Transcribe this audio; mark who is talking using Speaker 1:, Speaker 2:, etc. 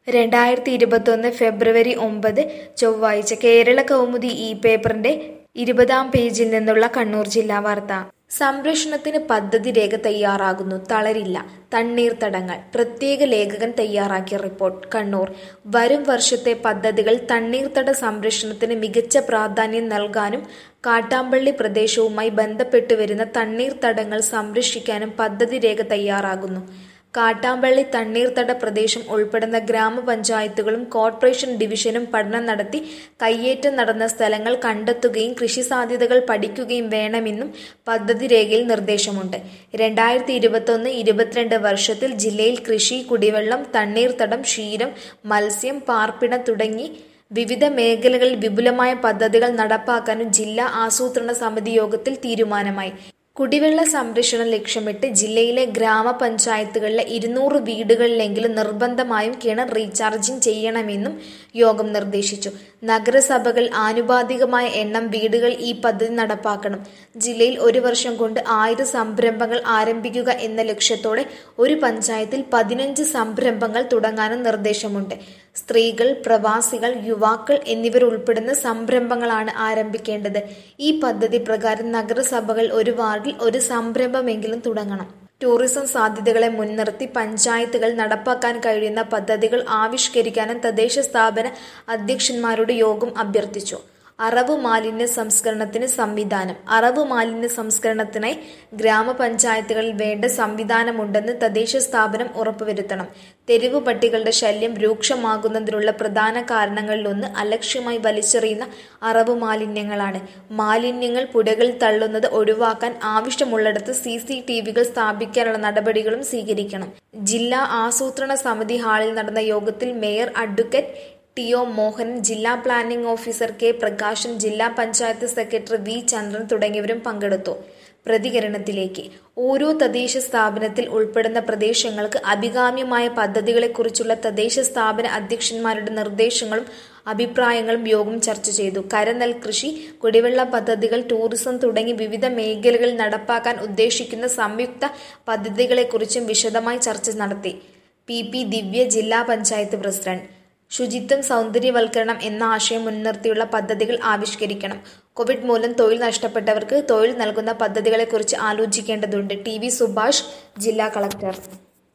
Speaker 1: രണ്ടായിരത്തി ഇരുപത്തൊന്ന് ഫെബ്രുവരി ഒമ്പത് ചൊവ്വാഴ്ച കേരള കൗമുദി ഈ പേപ്പറിന്റെ ഇരുപതാം പേജിൽ നിന്നുള്ള കണ്ണൂർ ജില്ലാ വാർത്ത സംരക്ഷണത്തിന് പദ്ധതി രേഖ തയ്യാറാകുന്നു തളരില്ല തണ്ണീർത്തടങ്ങൾ പ്രത്യേക ലേഖകൻ തയ്യാറാക്കിയ റിപ്പോർട്ട് കണ്ണൂർ വരും വർഷത്തെ പദ്ധതികൾ തണ്ണീർത്തട സംരക്ഷണത്തിന് മികച്ച പ്രാധാന്യം നൽകാനും കാട്ടാമ്പള്ളി പ്രദേശവുമായി ബന്ധപ്പെട്ടു വരുന്ന തണ്ണീർത്തടങ്ങൾ സംരക്ഷിക്കാനും പദ്ധതി രേഖ തയ്യാറാകുന്നു കാട്ടാമ്പള്ളി തണ്ണീർത്തട പ്രദേശം ഉൾപ്പെടുന്ന ഗ്രാമപഞ്ചായത്തുകളും കോർപ്പറേഷൻ ഡിവിഷനും പഠനം നടത്തി കയ്യേറ്റം നടന്ന സ്ഥലങ്ങൾ കണ്ടെത്തുകയും കൃഷി സാധ്യതകൾ പഠിക്കുകയും വേണമെന്നും പദ്ധതി രേഖയിൽ നിർദ്ദേശമുണ്ട് രണ്ടായിരത്തി ഇരുപത്തൊന്ന് ഇരുപത്തിരണ്ട് വർഷത്തിൽ ജില്ലയിൽ കൃഷി കുടിവെള്ളം തണ്ണീർത്തടം ക്ഷീരം മത്സ്യം പാർപ്പിടം തുടങ്ങി വിവിധ മേഖലകളിൽ വിപുലമായ പദ്ധതികൾ നടപ്പാക്കാനും ജില്ലാ ആസൂത്രണ സമിതി യോഗത്തിൽ തീരുമാനമായി കുടിവെള്ള സംരക്ഷണം ലക്ഷ്യമിട്ട് ജില്ലയിലെ ഗ്രാമപഞ്ചായത്തുകളിലെ ഇരുന്നൂറ് വീടുകളിലെങ്കിലും നിർബന്ധമായും കിണർ റീചാർജിംഗ് ചെയ്യണമെന്നും യോഗം നിർദ്ദേശിച്ചു നഗരസഭകൾ ആനുപാതികമായ എണ്ണം വീടുകൾ ഈ പദ്ധതി നടപ്പാക്കണം ജില്ലയിൽ ഒരു വർഷം കൊണ്ട് ആയിരം സംരംഭങ്ങൾ ആരംഭിക്കുക എന്ന ലക്ഷ്യത്തോടെ ഒരു പഞ്ചായത്തിൽ പതിനഞ്ച് സംരംഭങ്ങൾ തുടങ്ങാനും നിർദ്ദേശമുണ്ട് സ്ത്രീകൾ പ്രവാസികൾ യുവാക്കൾ എന്നിവർ ഉൾപ്പെടുന്ന സംരംഭങ്ങളാണ് ആരംഭിക്കേണ്ടത് ഈ പദ്ധതി പ്രകാരം നഗരസഭകൾ ഒരു വാർഡിൽ ഒരു സംരംഭമെങ്കിലും തുടങ്ങണം ടൂറിസം സാധ്യതകളെ മുൻനിർത്തി പഞ്ചായത്തുകൾ നടപ്പാക്കാൻ കഴിയുന്ന പദ്ധതികൾ ആവിഷ്കരിക്കാനും തദ്ദേശ സ്ഥാപന അധ്യക്ഷന്മാരോട് യോഗം അഭ്യർത്ഥിച്ചു അറവ് മാലിന്യ സംസ്കരണത്തിന് സംവിധാനം അറവ് മാലിന്യ സംസ്കരണത്തിനായി ഗ്രാമപഞ്ചായത്തുകളിൽ വേണ്ട സംവിധാനമുണ്ടെന്ന് തദ്ദേശ സ്ഥാപനം ഉറപ്പുവരുത്തണം തെരുവ് പട്ടികളുടെ ശല്യം രൂക്ഷമാകുന്നതിനുള്ള പ്രധാന കാരണങ്ങളിലൊന്ന് അലക്ഷ്യമായി വലിച്ചെറിയുന്ന അറവ് മാലിന്യങ്ങളാണ് മാലിന്യങ്ങൾ പുഴകളിൽ തള്ളുന്നത് ഒഴിവാക്കാൻ ആവശ്യമുള്ളിടത്ത് സി സി ടി വികൾ സ്ഥാപിക്കാനുള്ള നടപടികളും സ്വീകരിക്കണം ജില്ലാ ആസൂത്രണ സമിതി ഹാളിൽ നടന്ന യോഗത്തിൽ mayor advocate T O Mohanan ജില്ലാ പ്ലാനിംഗ് ഓഫീസർ കെ പ്രകാശൻ ജില്ലാ പഞ്ചായത്ത് സെക്രട്ടറി വി ചന്ദ്രൻ തുടങ്ങിയവരും പങ്കെടുത്തു പ്രതികരണത്തിലേക്ക് ഓരോ തദ്ദേശ സ്ഥാപനത്തിൽ ഉൾപ്പെടുന്ന പ്രദേശങ്ങൾക്ക് അഭികാമ്യമായ പദ്ധതികളെക്കുറിച്ചുള്ള തദ്ദേശ സ്ഥാപന അധ്യക്ഷന്മാരുടെ നിർദ്ദേശങ്ങളും അഭിപ്രായങ്ങളും യോഗം ചർച്ച ചെയ്തു കരനെൽ കൃഷി കുടിവെള്ള പദ്ധതികൾ ടൂറിസം തുടങ്ങി വിവിധ മേഖലകളിൽ നടപ്പാക്കാൻ ഉദ്ദേശിക്കുന്ന സംയുക്ത പദ്ധതികളെക്കുറിച്ചും വിശദമായി ചർച്ച നടത്തി പി പി ദിവ്യ ജില്ലാ പഞ്ചായത്ത് പ്രസിഡന്റ് ശുചിത്വം സൗന്ദര്യവൽക്കരണം എന്ന ആശയം മുൻനിർത്തിയുള്ള പദ്ധതികൾ ആവിഷ്കരിക്കണം കോവിഡ് മൂലം തൊഴിൽ നഷ്ടപ്പെട്ടവർക്ക് തൊഴിൽ നൽകുന്ന പദ്ധതികളെക്കുറിച്ച് ആലോചിക്കേണ്ടതുണ്ട് ടി വി സുഭാഷ് ജില്ലാ കളക്ടർ